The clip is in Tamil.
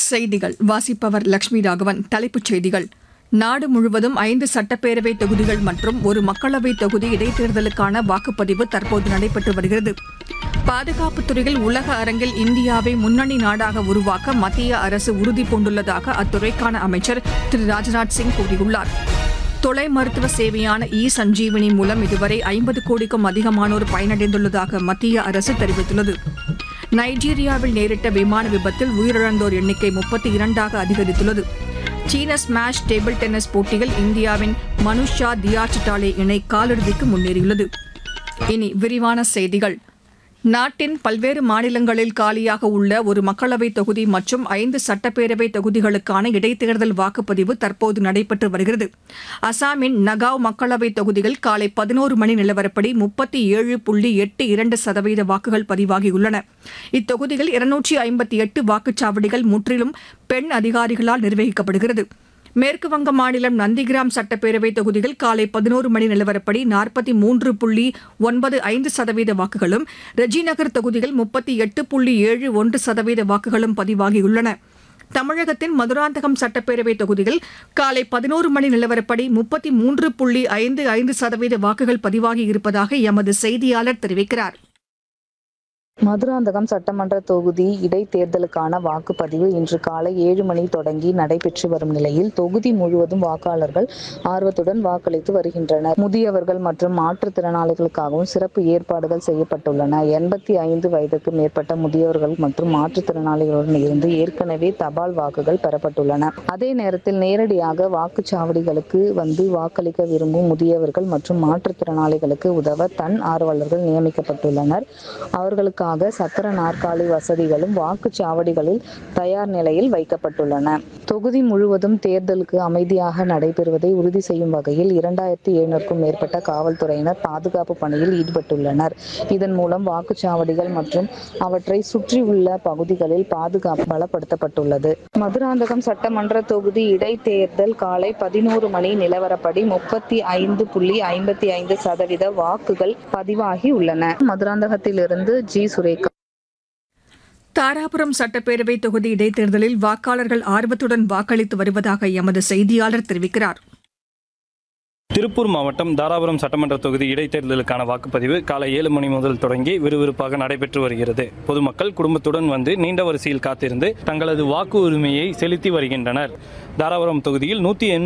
செய்திகள் வாசிப்பவர் லட்சுமி ராகவன் தலைப்புச் செய்திகள் நாடு முழுவதும் ஐந்து சட்டப்பேரவை தொகுதிகள் மற்றும் ஒரு மக்களவைத் தொகுதி இடைத்தேர்தலுக்கான வாக்குப்பதிவு தற்போது நடைபெற்று வருகிறது பாதுகாப்புத் துறையில் உலக அரங்கில் இந்தியாவை முன்னணி நாடாக உருவாக்க மத்திய அரசு உறுதி பூண்டுள்ளதாக அத்துறைக்கான அமைச்சர் திரு ராஜ்நாத் சிங் கூறியுள்ளார் தொலை மருத்துவ சேவையான இ சஞ்சீவினி மூலம் இதுவரை ஐம்பது கோடிக்கும் அதிகமானோர் பயனடைந்துள்ளதாக மத்திய அரசு தெரிவித்துள்ளது நைஜீரியாவில் நேரிட்ட விமான விபத்தில் உயிரிழந்தோர் எண்ணிக்கை முப்பத்தி இரண்டாக அதிகரித்துள்ளது சீன ஸ்மாஷ் டேபிள் டென்னிஸ் போட்டியில் இந்தியாவின் மனுஷா தியாச்சிட்டாலே இணை காலிறுதிக்கு முன்னேறியுள்ளது இனி விரிவான செய்திகள் நாட்டின் பல்வேறு மாநிலங்களில் காலியாக உள்ள ஒரு மக்களவைத் தொகுதி மற்றும் ஐந்து சட்டப்பேரவை தொகுதிகளுக்கான இடைத்தேர்தல் வாக்குப்பதிவு தற்போது நடைபெற்று வருகிறது அசாமின் நகாவ் மக்களவைத் தொகுதியில் காலை பதினோரு மணி நிலவரப்படி முப்பத்தி ஏழு புள்ளி எட்டு இரண்டு சதவீத வாக்குகள் பதிவாகியுள்ளன இத்தொகுதியில் இருநூற்றி ஐம்பத்தி எட்டு வாக்குச்சாவடிகள் முற்றிலும் பெண் அதிகாரிகளால் நிர்வகிக்கப்படுகிறது மேற்கு வங்க மாநிலம் நந்திகிராம் சட்டப்பேரவை தொகுதியில் காலை பதினோரு மணி நிலவரப்படி நாற்பத்தி மூன்று புள்ளி ஒன்பது ஐந்து சதவீத வாக்குகளும் ரெஜிநகர் தொகுதியில் முப்பத்தி எட்டு புள்ளி ஏழு ஒன்று சதவீத வாக்குகளும் பதிவாகியுள்ளன தமிழகத்தின் மதுராந்தகம் சட்டப்பேரவை தொகுதியில் காலை பதினோரு மணி நிலவரப்படி முப்பத்தி மூன்று புள்ளி ஐந்து ஐந்து சதவீத வாக்குகள் பதிவாகி இருப்பதாக எமது செய்தியாளர் தெரிவிக்கிறார் மதுராந்தகம் சட்டமன்ற தொகுதி இடைத்தேர்தலுக்கான வாக்குப்பதிவு இன்று காலை ஏழு மணி தொடங்கி நடைபெற்று வரும் நிலையில் தொகுதி முழுவதும் வாக்காளர்கள் ஆர்வத்துடன் வாக்களித்து வருகின்றனர் முதியவர்கள் மற்றும் மாற்றுத்திறனாளிகளுக்காகவும் சிறப்பு ஏற்பாடுகள் செய்யப்பட்டுள்ளன எண்பத்தி ஐந்து வயதுக்கு மேற்பட்ட முதியவர்கள் மற்றும் மாற்றுத்திறனாளிகளுடன் இருந்து ஏற்கனவே தபால் வாக்குகள் பெறப்பட்டுள்ளன அதே நேரத்தில் நேரடியாக வாக்குச்சாவடிகளுக்கு வந்து வாக்களிக்க விரும்பும் முதியவர்கள் மற்றும் மாற்றுத்திறனாளிகளுக்கு உதவ தன் ஆர்வலர்கள் நியமிக்கப்பட்டுள்ளனர் அவர்களுக்காக சக்கர நாற்காலி வசதிகளும் வாக்குச்சாவடிகளில் தயார் நிலையில் வைக்கப்பட்டுள்ளன தொகுதி முழுவதும் தேர்தலுக்கு அமைதியாக நடைபெறுவதை உறுதி செய்யும் வகையில் இரண்டாயிரத்தி எழுநூறுக்கும் மேற்பட்ட காவல்துறையினர் பாதுகாப்பு பணியில் ஈடுபட்டுள்ளனர் இதன் மூலம் வாக்குச்சாவடிகள் மற்றும் அவற்றை சுற்றியுள்ள பகுதிகளில் பாதுகாப்பு பலப்படுத்தப்பட்டுள்ளது மதுராந்தகம் சட்டமன்ற தொகுதி இடைத்தேர்தல் காலை பதினோரு மணி நிலவரப்படி முப்பத்தி ஐந்து புள்ளி ஐம்பத்தி ஐந்து சதவீத வாக்குகள் பதிவாகி உள்ளன மதுராந்தகத்திலிருந்து ஜி சுரேகா தாராபுரம் சட்டப்பேரவை தொகுதி இடைத்தேர்தலில் வாக்காளர்கள் ஆர்வத்துடன் வாக்களித்து வருவதாக எமது செய்தியாளர் தெரிவிக்கிறார் திருப்பூர் மாவட்டம் தாராபுரம் சட்டமன்ற தொகுதி இடைத்தேர்தலுக்கான வாக்குப்பதிவு காலை ஏழு மணி முதல் தொடங்கி விறுவிறுப்பாக நடைபெற்று வருகிறது பொதுமக்கள் குடும்பத்துடன் வந்து நீண்ட வரிசையில் காத்திருந்து தங்களது வாக்கு உரிமையை செலுத்தி வருகின்றனர் தாராபுரம் தொகுதியில் நூற்றி